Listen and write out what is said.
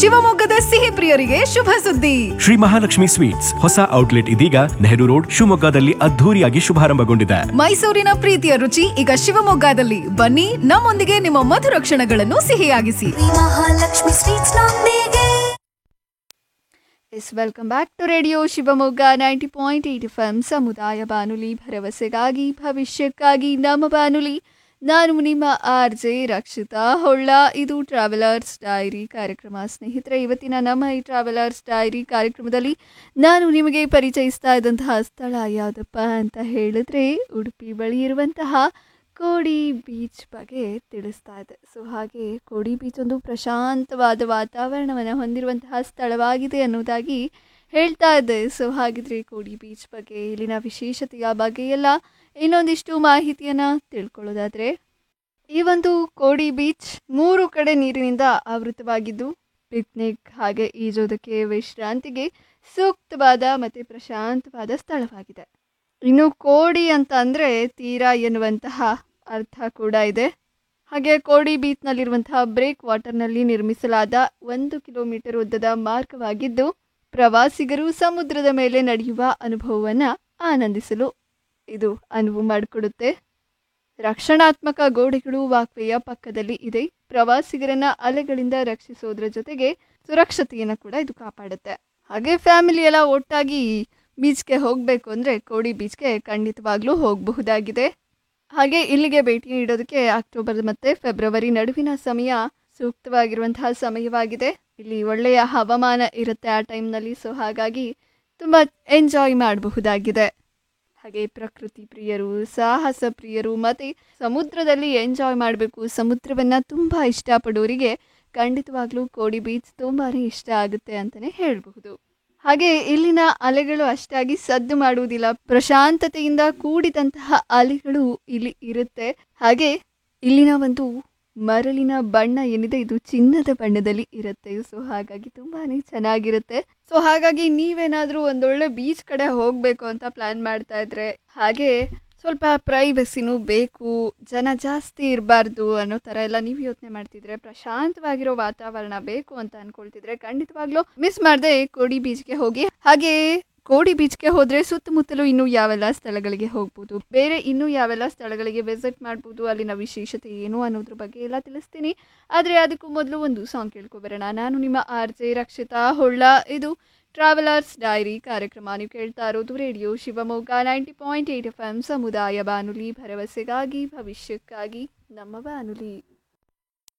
ಶಿವಮೊಗ್ಗದ ಸಿಹಿ ಪ್ರಿಯರಿಗೆ ಶುಭ ಸುದ್ದಿ ಶ್ರೀ ಮಹಾಲಕ್ಷ್ಮಿ ಸ್ವೀಟ್ಸ್ ಹೊಸ ಔಟ್ಲೆಟ್ ಇದೀಗ ನೆಹರು ರೋಡ್ ಶಿವಮೊಗ್ಗದಲ್ಲಿ ಅದ್ಧೂರಿಯಾಗಿ ಶುಭಾರಂಭಗೊಂಡಿದೆ ಮೈಸೂರಿನ ಪ್ರೀತಿಯ ರುಚಿ ಈಗ ಶಿವಮೊಗ್ಗದಲ್ಲಿ ಬನ್ನಿ ನಮ್ಮೊಂದಿಗೆ ನಿಮ್ಮ ಮಧುರ ಕ್ಷಣಗಳನ್ನು ಸಿಹಿಯಾಗಿಸಿ ಮಹಾಲಕ್ಷ್ಮಿ ಸ್ವೀಟ್ಸ್ ನೊಂದಿಗೆ yes welcome back to radio Shivamogga ninety point eight F M ಸಮುದಾಯ ಬಾನುಲಿ ಭರವಸೆಗಾಗಿ ಭವಿಷ್ಯಕ್ಕಾಗಿ ನಮ್ಮ ಬಾನುಲಿ ನಾನು ನಿಮ್ಮ ಆರ್ ಜೆ ರಕ್ಷಿತಾ ಹೊಳ್ಳ ಇದು ಟ್ರಾವೆಲರ್ಸ್ ಡೈರಿ ಕಾರ್ಯಕ್ರಮ ಸ್ನೇಹಿತರೆ ಇವತ್ತಿನ ನಮ್ಮ ಈ ಟ್ರಾವೆಲರ್ಸ್ ಡೈರಿ ಕಾರ್ಯಕ್ರಮದಲ್ಲಿ ನಾನು ನಿಮಗೆ ಪರಿಚಯಿಸ್ತಾ ಇದ್ದಂತಹ ಸ್ಥಳ ಯಾವುದಪ್ಪ ಅಂತ ಹೇಳಿದ್ರೆ ಉಡುಪಿ ಬಳಿ ಇರುವಂತಹ ಕೋಡಿ ಬೀಚ್ ಬಗ್ಗೆ ತಿಳಿಸ್ತಾ ಇದೆ ಸೊ ಹಾಗೆ ಕೋಡಿ ಬೀಚ್ ಒಂದು ಪ್ರಶಾಂತವಾದ ವಾತಾವರಣವನ್ನು ಹೊಂದಿರುವಂತಹ ಸ್ಥಳವಾಗಿದೆ ಅನ್ನೋದಾಗಿ ಹೇಳ್ತಾ ಇದ್ದೆ ಸೊ ಹಾಗಿದ್ರೆ ಕೋಡಿ ಬೀಚ್ ಬಗ್ಗೆ ಇಲ್ಲಿನ ವಿಶೇಷತೆಯ ಬಗ್ಗೆ ಎಲ್ಲ ಇನ್ನೊಂದಿಷ್ಟು ಮಾಹಿತಿಯನ್ನು ತಿಳ್ಕೊಳ್ಳೋದಾದರೆ ಈ ಒಂದು ಕೋಡಿ ಬೀಚ್ ಮೂರು ಕಡೆ ನೀರಿನಿಂದ ಆವೃತವಾಗಿದ್ದು ಪಿಕ್ನಿಕ್ ಹಾಗೆ ಈಜೋದಕ್ಕೆ ವಿಶ್ರಾಂತಿಗೆ ಸೂಕ್ತವಾದ ಮತ್ತು ಪ್ರಶಾಂತವಾದ ಸ್ಥಳವಾಗಿದೆ ಇನ್ನು ಕೋಡಿ ಅಂತ ಅಂದರೆ ತೀರ ಎನ್ನುವಂತಹ ಅರ್ಥ ಕೂಡ ಇದೆ ಹಾಗೆ ಕೋಡಿ ಬೀಚ್ನಲ್ಲಿರುವಂತಹ ಬ್ರೇಕ್ ವಾಟರ್ನಲ್ಲಿ ನಿರ್ಮಿಸಲಾದ ಒಂದು ಕಿಲೋಮೀಟರ್ ಉದ್ದದ ಮಾರ್ಗವಾಗಿದ್ದು ಪ್ರವಾಸಿಗರು ಸಮುದ್ರದ ಮೇಲೆ ನಡೆಯುವ ಅನುಭವವನ್ನು ಆನಂದಿಸಲು ಇದು ಅನುವು ಮಾಡಿಕೊಡುತ್ತೆ ರಕ್ಷಣಾತ್ಮಕ ಗೋಡೆಗಳು ವಾಕ್ವೆಯ ಪಕ್ಕದಲ್ಲಿ ಇದೆ ಪ್ರವಾಸಿಗರನ್ನ ಅಲೆಗಳಿಂದ ರಕ್ಷಿಸೋದ್ರ ಜೊತೆಗೆ ಸುರಕ್ಷತೆಯನ್ನು ಕೂಡ ಇದು ಕಾಪಾಡುತ್ತೆ ಹಾಗೆ ಫ್ಯಾಮಿಲಿ ಎಲ್ಲ ಒಟ್ಟಾಗಿ ಬೀಚ್ಗೆ ಹೋಗಬೇಕು ಅಂದರೆ ಕೋಡಿ ಬೀಚ್ಗೆ ಖಂಡಿತವಾಗ್ಲೂ ಹೋಗಬಹುದಾಗಿದೆ ಹಾಗೆ ಇಲ್ಲಿಗೆ ಭೇಟಿ ನೀಡೋದಕ್ಕೆ ಅಕ್ಟೋಬರ್ ಮತ್ತು ಫೆಬ್ರವರಿ ನಡುವಿನ ಸಮಯ ಸೂಕ್ತವಾಗಿರುವಂತಹ ಸಮಯವಾಗಿದೆ ಇಲ್ಲಿ ಒಳ್ಳೆಯ ಹವಾಮಾನ ಇರುತ್ತೆ ಆ ಟೈಮ್ನಲ್ಲಿ ಸೊ ಹಾಗಾಗಿ ತುಂಬ ಎಂಜಾಯ್ ಮಾಡಬಹುದಾಗಿದೆ ಹಾಗೆ ಪ್ರಕೃತಿ ಪ್ರಿಯರು ಸಾಹಸ ಪ್ರಿಯರು ಮತ್ತು ಸಮುದ್ರದಲ್ಲಿ ಎಂಜಾಯ್ ಮಾಡಬೇಕು ಸಮುದ್ರವನ್ನು ತುಂಬ ಇಷ್ಟಪಡೋರಿಗೆ ಖಂಡಿತವಾಗ್ಲೂ ಕೋಡಿ ಬೀಚ್ ತುಂಬಾ ಇಷ್ಟ ಆಗುತ್ತೆ ಅಂತಲೇ ಹೇಳಬಹುದು ಹಾಗೆ ಇಲ್ಲಿನ ಅಲೆಗಳು ಅಷ್ಟಾಗಿ ಸದ್ದು ಮಾಡುವುದಿಲ್ಲ ಪ್ರಶಾಂತತೆಯಿಂದ ಕೂಡಿದಂತಹ ಅಲೆಗಳು ಇಲ್ಲಿ ಇರುತ್ತೆ ಹಾಗೆ ಇಲ್ಲಿನ ಒಂದು ಮರಳಿನ ಬಣ್ಣ ಏನಿದೆ ಇದು ಚಿನ್ನದ ಬಣ್ಣದಲ್ಲಿ ಇರುತ್ತೆ ಸೊ ಹಾಗಾಗಿ ತುಂಬಾನೇ ಚೆನ್ನಾಗಿರುತ್ತೆ ಸೊ ಹಾಗಾಗಿ ನೀವೇನಾದರೂ ಒಂದೊಳ್ಳೆ ಬೀಚ್ ಕಡೆ ಹೋಗಬೇಕು ಅಂತ ಪ್ಲಾನ್ ಮಾಡ್ತಾ ಇದ್ರೆ ಹಾಗೆ ಸ್ವಲ್ಪ ಪ್ರೈವಸಿನೂ ಬೇಕು ಜನ ಜಾಸ್ತಿ ಇರಬಾರ್ದು ಅನ್ನೋ ಥರ ಎಲ್ಲ ನೀವು ಯೋಚನೆ ಮಾಡ್ತಿದ್ರೆ ಪ್ರಶಾಂತವಾಗಿರೋ ವಾತಾವರಣ ಬೇಕು ಅಂತ ಅನ್ಕೊಳ್ತಿದ್ರೆ ಖಂಡಿತವಾಗ್ಲೂ ಮಿಸ್ ಮಾಡದೆ ಕೋಡಿ ಬೀಚ್ಗೆ ಹೋಗಿ ಹಾಗೆ ಕೋಡಿ ಬೀಚ್ಗೆ ಹೋದ್ರೆ ಸುತ್ತಮುತ್ತಲು ಇನ್ನೂ ಯಾವೆಲ್ಲ ಸ್ಥಳಗಳಿಗೆ ಹೋಗ್ಬೋದು ಬೇರೆ ಇನ್ನೂ ಯಾವೆಲ್ಲ ಸ್ಥಳಗಳಿಗೆ ವಿಸಿಟ್ ಮಾಡ್ಬೋದು ಅಲ್ಲಿನ ವಿಶೇಷತೆ ಏನು ಅನ್ನೋದ್ರ ಬಗ್ಗೆ ಎಲ್ಲ ತಿಳಿಸ್ತೀನಿ ಆದರೆ ಅದಕ್ಕೂ ಮೊದಲು ಒಂದು ಸಾಂಗ್ ಕೇಳ್ಕೊಬರೋಣ ನಾನು ನಿಮ್ಮ ಆರ್ ಜೆ ರಕ್ಷಿತಾ ಹೊಳ್ಳ ಇದು ಟ್ರಾವೆಲರ್ಸ್ ಡೈರಿ ಕಾರ್ಯಕ್ರಮ ನೀವು ಕೇಳ್ತಾ ಇರೋದು radio Shivamogga ninety point eight F M ಸಮುದಾಯ ಬಾನುಲಿ ಭರವಸೆಗಾಗಿ ಭವಿಷ್ಯಕ್ಕಾಗಿ ನಮ್ಮ ಬಾನುಲಿ